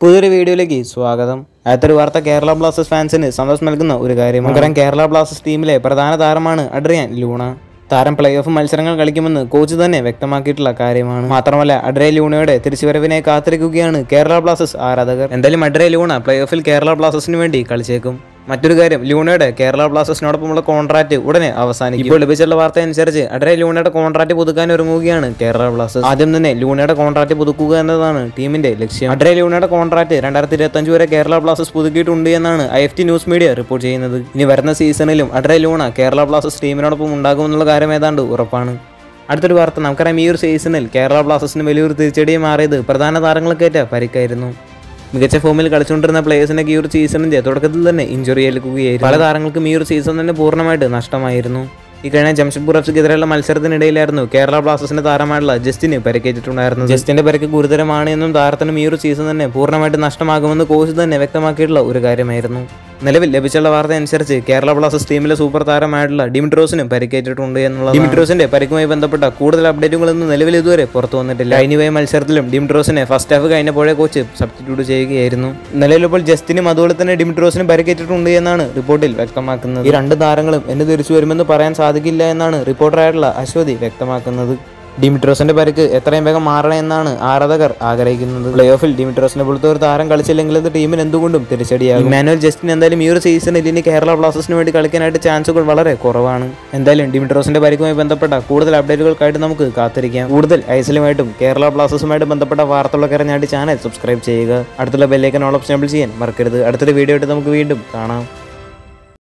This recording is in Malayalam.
പുതിയൊരു വീഡിയോയിലേക്ക് സ്വാഗതം അടുത്തൊരു വാർത്ത കേരള ബ്ലാസ്റ്റേഴ്സ് ഫാൻസിന് സന്തോഷം നൽകുന്ന ഒരു കാര്യം നമുക്കറിയാം കേരള ബ്ലാസ്റ്റേഴ്സ് ടീമിലെ പ്രധാന താരമാണ് അഡ്രിയാൻ ലൂണ താരം പ്ലേ ഓഫ് മത്സരങ്ങൾ കളിക്കുമെന്ന് കോച്ച് തന്നെ വ്യക്തമാക്കിയിട്ടുള്ള കാര്യമാണ് മാത്രമല്ല അഡ്രേ ലൂണയുടെ തിരിച്ചുവരവിനെ കാത്തിരിക്കുകയാണ് കേരള ബ്ലാസ്റ്റേഴ്സ് ആരാധകർ എന്തായാലും അഡ്രേ ലൂണ പ്ലേ ഓഫിൽ കേരള ബ്ലാസ്റ്റേഴ്സിന് വേണ്ടി കളിച്ചേക്കും മറ്റൊരു കാര്യം ലൂണയുടെ കേരള ബ്ലാസ്റ്റേഴ്സിനോടൊപ്പമുള്ള കോൺട്രാക്ട് ഉടനെ അവസാനിക്കും ഇപ്പോൾ ലഭിച്ചുള്ള വാർത്ത അനുസരിച്ച് അഡ്രേ ലൂണയുടെ കോൺട്രാക്ട് പുതുക്കാൻ ഒരുങ്ങുകയാണ് കേരള ബ്ലാസ്റ്റേഴ്സ് ആദ്യം തന്നെ ലൂണയുടെ കോൺട്രാക്ട് പുതുക്കുക എന്നതാണ് ടീമിന്റെ ലക്ഷ്യം അഡ്രേ ലൂണയുടെ കോൺട്രാക്ട് രണ്ടായിരത്തി ഇരുപത്തഞ്ച് വരെ കേരള ബ്ലാസ്റ്റേഴ്സ് പുതുക്കിയിട്ടുണ്ട് എന്നാണ് I F T news media report ചെയ്യുന്നത് ഇനി വരുന്ന സീസണിലും അഡ്രേ ലൂണ കേരള ബ്ലാസ്റ്റേഴ്സ് ടീമിനോടൊപ്പം ഉണ്ടാകുമെന്നുള്ള കാര്യം ഏതാണ്ട് ഉറപ്പാണ് അടുത്തൊരു വാർത്ത നമുക്കറിയാം ഈ ഒരു സീസണിൽ കേരള ബ്ലാസ്റ്റേഴ്സിന് വലിയൊരു തിരിച്ചടി മാറിയത് പ്രധാന താരങ്ങൾക്കേറ്റ പരിക്കായിരുന്നു മികച്ച ഫോമിൽ കളിച്ചുകൊണ്ടിരുന്ന പ്ലേയേഴ്സിനൊക്കെ ഈ ഒരു സീസണിന്റെ തുടക്കത്തിൽ തന്നെ ഇഞ്ചുറി ഏൽക്കുകയായിരുന്നു പല താരങ്ങൾക്കും ഈ ഒരു സീസൺ തന്നെ പൂർണ്ണമായിട്ട് നഷ്ടമായിരുന്നു ഈ കഴിഞ്ഞ ജംഷഡ്പൂർ എഫ്സിക്കെതിരെയുള്ള മത്സരത്തിനിടയിലായിരുന്നു കേരള ബ്ലാസ്റ്റേഴ്സിന്റെ താരമായിട്ടുള്ള ജസ്റ്റിന് പരിക്കേറ്റിട്ടുണ്ടായിരുന്നത് ജസ്റ്റിന്റെ പരിക്ക് ഗുരുതരമാണ് എന്നും താരത്തിനും ഈ ഒരു സീസൺ തന്നെ പൂർണ്ണമായിട്ട് നഷ്ടമാകുമെന്ന് കോച്ച് തന്നെ വ്യക്തമാക്കിയിട്ടുള്ള ഒരു കാര്യമായിരുന്നു നിലവിൽ ലഭിച്ചുള്ള വാർത്ത അനുസരിച്ച് കേരള ബ്ലാസ്റ്റേഴ്സ് ടീമിലെ സൂപ്പർ താരമായിട്ടുള്ള ഡിമിട്രോസിനും പരിക്കേറ്റിട്ടുണ്ട് എന്നുള്ളത് ഡിമിട്രോസിന്റെ പരിക്കുമായി ബന്ധപ്പെട്ട കൂടുതൽ അപ്ഡേറ്റുകളൊന്നും നിലവിൽ ഇതുവരെ പുറത്തു വന്നിട്ടില്ല കഴിഞ്ഞ മത്സരത്തിലും ഡിമിട്രോസിനെ ഫസ്റ്റ് ഹാഫ് കഴിഞ്ഞപ്പോഴേ കോച്ച് സബ്സ്റ്റിറ്റ്യൂട്ട് ചെയ്യുകയായിരുന്നു നിലവിലിപ്പോൾ ജസ്റ്റിനും അതുപോലെ തന്നെ ഡിമിട്രോസിനും പരിക്കേറ്റിട്ടുണ്ട് എന്നാണ് റിപ്പോർട്ടിൽ വ്യക്തമാക്കുന്നത് ഈ രണ്ട് താരങ്ങളും എന്ന് തിരിച്ചു വരുമെന്ന് പറയാൻ സാധിക്കില്ല എന്നാണ് റിപ്പോർട്ടറായിട്ടുള്ള അശ്വതി വ്യക്തമാക്കുന്നത് ഡിമിട്രോസിന്റെ പരിക്ക് എത്രയും വേഗം മാറണം എന്നാണ് ആരാധകർ ആഗ്രഹിക്കുന്നത് പ്ലേ ഓഫിൽ ഡിമിട്രോസിനെ പോലത്തെ ഒരു താരം കളിച്ചില്ലെങ്കിൽ അത് ടീമിന് എന്തുകൊണ്ടും തിരിച്ചടിയാകും മാനുവൽ ജസ്റ്റിൻ എന്തായാലും ഈ ഒരു സീസണിൽ ഇനി കേരള ബ്ലാസ്റ്റേഴ്സിന് വേണ്ടി കളിക്കാനായിട്ട് ചാൻസുകൾ വളരെ കുറവാണ് എന്തായാലും ഡിമിട്രോസിന്റെ പരിക്കുമായി ബന്ധപ്പെട്ട കൂടുതൽ അപ്ഡേറ്റുകൾക്കായിട്ട് നമുക്ക് കാത്തിരിക്കാം കൂടുതൽ ഐസലുമായിട്ടും കേരള ബ്ലാസ്റ്റേഴ്സുമായിട്ട് ബന്ധപ്പെട്ട വാർത്തകളൊക്കെ അറിഞ്ഞായിട്ട് ചാനൽ സബ്സ്ക്രൈബ് ചെയ്യുക അടുത്തുള്ള ബെല്ലേക്കൻ ഓൾ ഓപ്ഷൻ ചെയ്യാൻ മറക്കരുത് അടുത്തൊരു വീഡിയോ ആയിട്ട് നമുക്ക് വീണ്ടും കാണാം